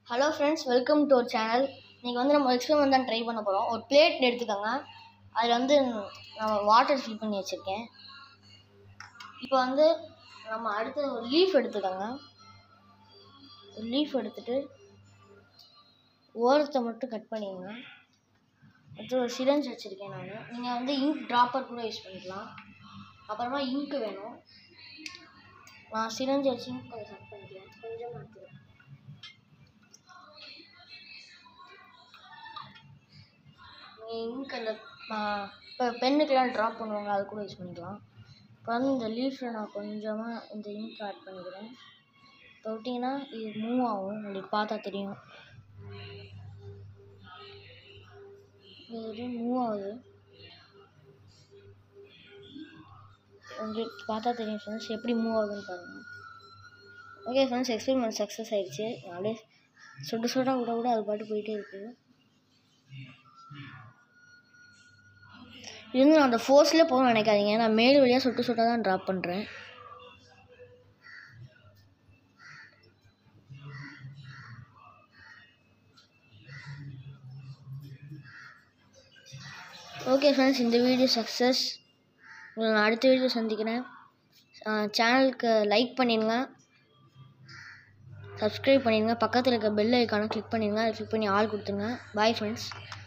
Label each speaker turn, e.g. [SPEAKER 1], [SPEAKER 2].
[SPEAKER 1] hello friends welcome to ஒரு channel இன்றைக்கி வந்து நம்ம எக்ஸ்பெரிமெண்ட் தான் ட்ரை பண்ண போகிறோம் ஒரு பிளேட் எடுத்துக்கோங்க அதில் வந்து நான் வாட்டர் ஃபில் பண்ணி வச்சுருக்கேன் இப்போ வந்து நம்ம அடுத்து ஒரு லீஃப் எடுத்துக்கோங்க ஒரு லீஃப் எடுத்துட்டு ஓரத்தை மட்டும் கட் பண்ணிக்கோங்க அடுத்து ஒரு சிரஞ்ச் வச்சுருக்கேன் நான் நீங்கள் வந்து இங்க் ட்ராப்பர் கூட யூஸ் பண்ணிக்கலாம் அப்புறமா இங்க்கு வேணும் நான் சிரஞ்ச் வச்சு ink கொஞ்சம் கட் பண்ணிக்கிறேன் கொஞ்சமாக எடுத்துக்கிறேன் இங்க் அந்த இப்போ பென்னுக்கெலாம் ட்ராப் பண்ணுவாங்க அது கூட யூஸ் பண்ணிக்கலாம் இப்போ வந்து இந்த லீஃபில் நான் கொஞ்சமாக இந்த இங்க் ஆட் பண்ணிக்கிறேன் இப்போ விட்டிங்கன்னா இது மூவ் ஆகும் உங்களுக்கு பார்த்தா தெரியும் இது மூவ் ஆகுது உங்களுக்கு பார்த்தா தெரியும் ஃப்ரெண்ட்ஸ் எப்படி மூவ் ஆகுதுன்னு பாருங்கள் ஓகே ஃப்ரெண்ட்ஸ் எக்ஸ்பெரிமெண்ட் சக்ஸஸ் ஆயிடுச்சு அப்படியே சுட்டு சுட்டாக விட விட அது பாட்டு போயிட்டே இருக்குது இது வந்து நான் அந்த ஃபோர்ஸில் போகணும்னு நினைக்காதீங்க நான் மேல் வழியாக சுட்டு சுட்டாக தான் ட்ராப் பண்ணுறேன் ஓகே ஃப்ரெண்ட்ஸ் இந்த வீடியோ சக்ஸஸ் உங்களை நான் அடுத்த வீடியோ சந்திக்கிறேன் சேனலுக்கு லைக் பண்ணிடுங்க சப்ஸ்கிரைப் பண்ணிடுங்க பக்கத்தில் இருக்க பெல் ஐக்கானை கிளிக் பண்ணிடுங்க அதை கிளிக் பண்ணி ஆள் கொடுத்துருங்க பாய் ஃப்ரெண்ட்ஸ்